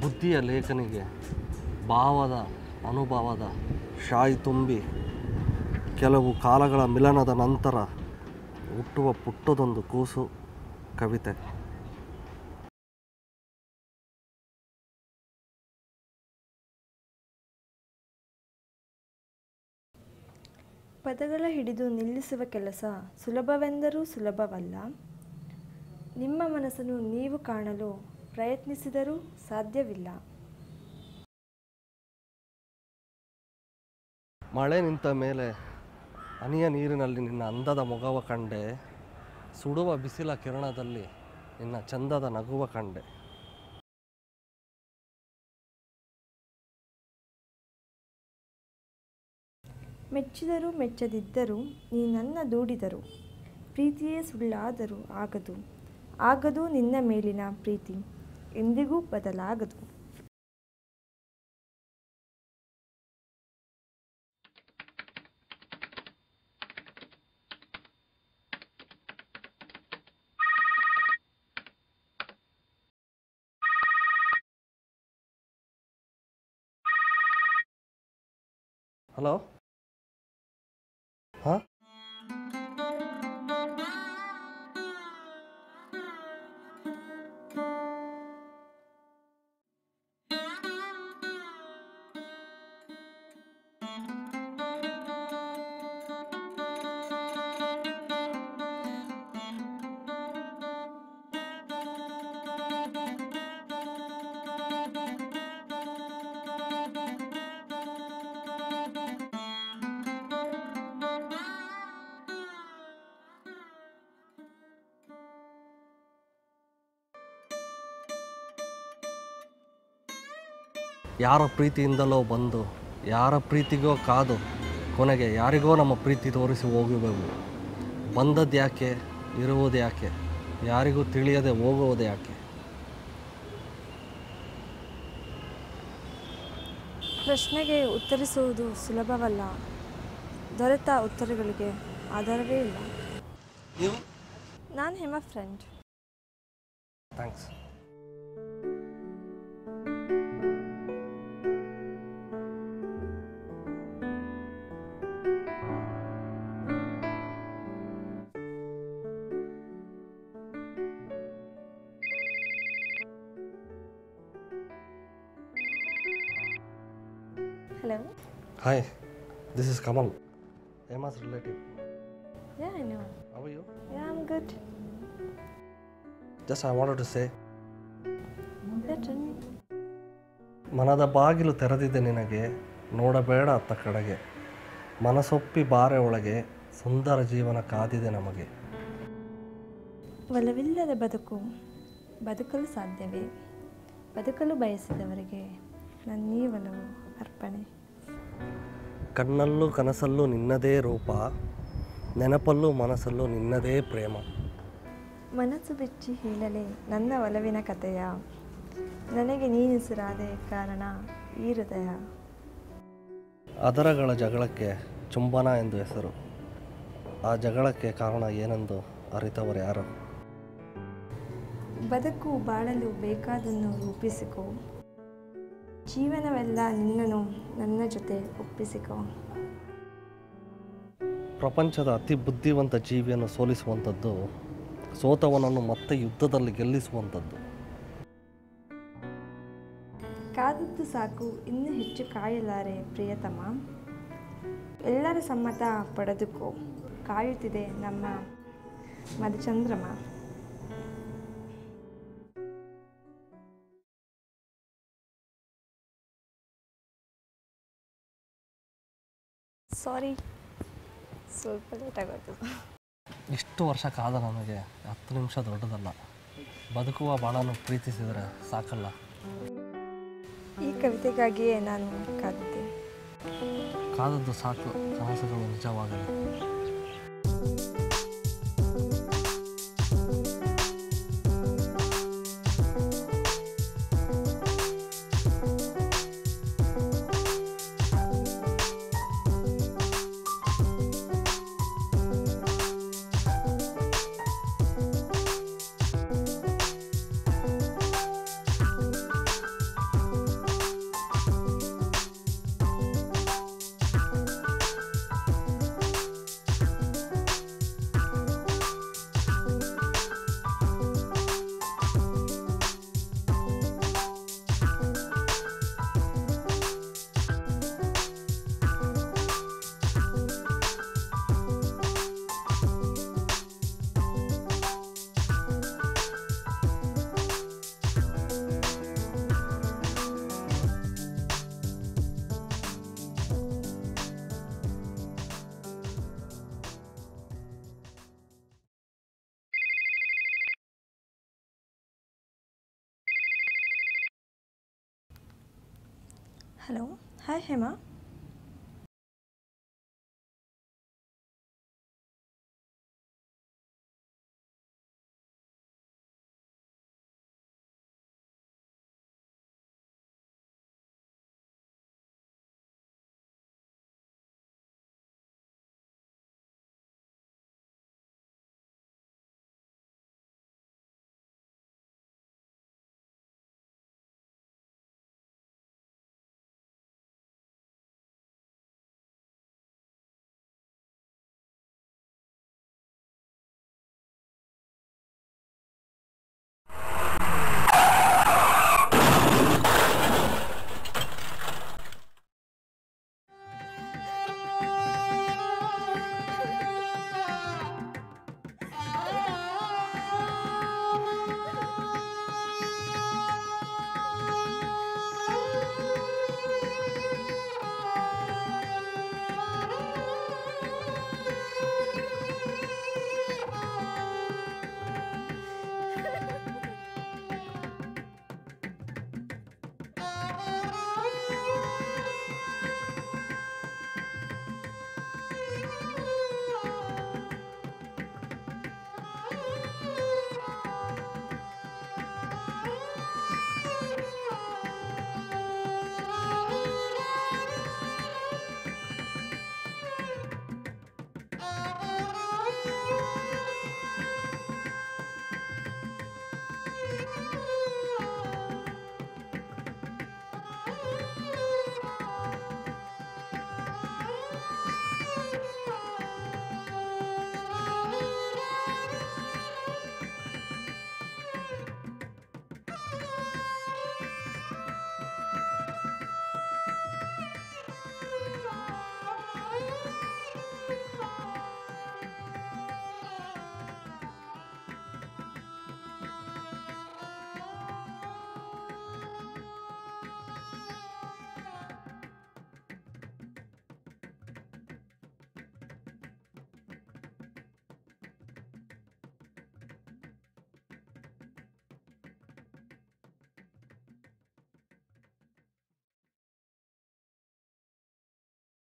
ಬುದ್ಧಿಯ ಲೇಖನಿಗೆ ಭಾವದ ಅನುಭವದ ಶಾಯಿ ತುಂಬಿ ಕೆಲವು ಕಾಲಗಳ ಮಿಲನದ ನಂತರ ಹುಟ್ಟುವ ಪುಟ್ಟದೊಂದು ಕೂಸು ಕವಿತೆ ಪದಗಳ ಹಿಡಿದು ನಿಲ್ಲಿಸುವ ಕೆಲಸ ಸುಲಭವೆಂದರೂ ಸುಲಭವಲ್ಲ ನಿಮ್ಮ ಮನಸ್ಸನ್ನು ನೀವು ಕಾಣಲು ಪ್ರಯತ್ನಿಸಿದರೂ ಸಾಧ್ಯವಿಲ್ಲ ಮಳೆ ನಿಂತ ಮೇಲೆ ಹನಿಯ ನೀರಿನಲ್ಲಿ ನಿನ್ನ ಅಂದದ ಮೊಗವ ಕಂಡೆ ಸುಡುವ ಬಿಸಿಲ ಕಿರಣದಲ್ಲಿ ನಿನ್ನ ಚಂದದ ನಗುವ ಕಂಡೆ ಮೆಚ್ಚಿದರೂ ಮೆಚ್ಚದಿದ್ದರೂ ನೀ ನನ್ನ ದೂಡಿದರು ಪ್ರೀತಿಯೇ ಸುಳ್ಳಾದರೂ ಆಗದು ಆಗದು ನಿನ್ನ ಮೇಲಿನ ಪ್ರೀತಿ ಎಂದಿಗೂ ಬದಲಾಗದು ಹಲೋ ಹಾಂ ಯಾರ ಪ್ರೀತಿಯಿಂದಲೋ ಬಂದು ಯಾರ ಪ್ರೀತಿಗೋ ಕಾದು ಕೊನೆಗೆ ಯಾರಿಗೋ ನಮ್ಮ ಪ್ರೀತಿ ತೋರಿಸಿ ಹೋಗುವೆವು ಬಂದದ್ದು ಯಾಕೆ ಇರುವುದು ಯಾಕೆ ಯಾರಿಗೂ ತಿಳಿಯದೆ ಹೋಗುವುದು ಯಾಕೆ ಪ್ರಶ್ನೆಗೆ ಉತ್ತರಿಸುವುದು ಸುಲಭವಲ್ಲ ದೊರೆತ ಉತ್ತರಗಳಿಗೆ ಆಧಾರವೇ ಇಲ್ಲ ನೀವು ನಾನು Hema friend thanks hello hi this is Kamal Hema's relative yeah I know how you yeah I'm good just I want to say tell me ಮನದ ಬಾಗಿಲು ತೆರೆದಿದೆ ನಿನಗೆ ನೋಡಬೇಡ ಅತ್ತ ಕಡೆಗೆ ಮನಸೊಪ್ಪಿ ಬಾರೆ ಒಳಗೆ ಸುಂದರ ಜೀವನ ಕಾದಿದೆ ನಮಗೆ ಒಲವಿಲ್ಲದ ಬದುಕು ಬದುಕಲು ಸಾಧ್ಯವೇ ಬದುಕಲು ಬಯಸಿದವರಿಗೆ ನನ್ನೀ ಒಲವು ಅರ್ಪಣೆ ಕಣ್ಣಲ್ಲೂ ಕನಸಲ್ಲೂ ನಿನ್ನದೇ ರೂಪ ನೆನಪಲ್ಲೂ ಮನಸ್ಸಲ್ಲೂ ನಿನ್ನದೇ ಪ್ರೇಮ ಮನಸ್ಸು ಬಿಚ್ಚಿ ಹೇಳಲೆ ನನ್ನ ಒಲವಿನ ಕಥೆಯ ನನಗೆ ನೀನಿಸಿರಾದೆ ಕಾರಣ ಈ ಹೃದಯ ಅದರಗಳ ಜಗಳಕ್ಕೆ ಚುಂಬನ ಎಂದು ಹೆಸರು ಆ ಜಗಳಕ್ಕೆ ಕಾರಣ ಏನೆಂದು ಅರಿತವರು ಯಾರು ಬದುಕು ಬಾಳಲು ಬೇಕಾದನ್ನು ರೂಪಿಸಿಕೊ ಜೀವನವೆಲ್ಲ ನಿನ್ನನ್ನು ನನ್ನ ಜೊತೆ ಒಪ್ಪಿಸಿಕೊ ಪ್ರಪಂಚದ ಅತಿ ಬುದ್ಧಿವಂತ ಜೀವಿಯನ್ನು ಸೋಲಿಸುವಂಥದ್ದು ಸೋತವನನ್ನು ಮತ್ತೆ ಯುದ್ಧದಲ್ಲಿ ಗೆಲ್ಲಿಸುವಂಥದ್ದು ಕಾದದ್ದು ಸಾಕು ಇನ್ನೂ ಹೆಚ್ಚು ಕಾಯಲಾರೆ ಪ್ರಿಯತಮ ಎಲ್ಲರ ಸಮ್ಮತ ಪಡೆದುಕೋ ಕಾಯುತ್ತಿದೆ ನಮ್ಮ ಮಧುಚಂದ್ರಮ ಸಾರಿ ಸ್ವಲ್ಪ ಲೇಟ್ ಆಗೋಯ್ತು ಇಷ್ಟು ವರ್ಷ ಕಾದ ನಮಗೆ ಹತ್ತು ನಿಮಿಷ ದೊಡ್ಡದಲ್ಲ ಬದುಕುವ ಬಾಳನ್ನು ಪ್ರೀತಿಸಿದರೆ ಸಾಕಲ್ಲ ಈ ಕವಿತೆಗಾಗಿಯೇ ನಾನು ಕಾದಿದ್ದೆ ಕಾದದ್ದು ಸಾಕು ಕನಸುಗಳು ನಿಜವಾಗಲಿ ಹಲೋ ಹಾಯ್ ಹೇಮಾ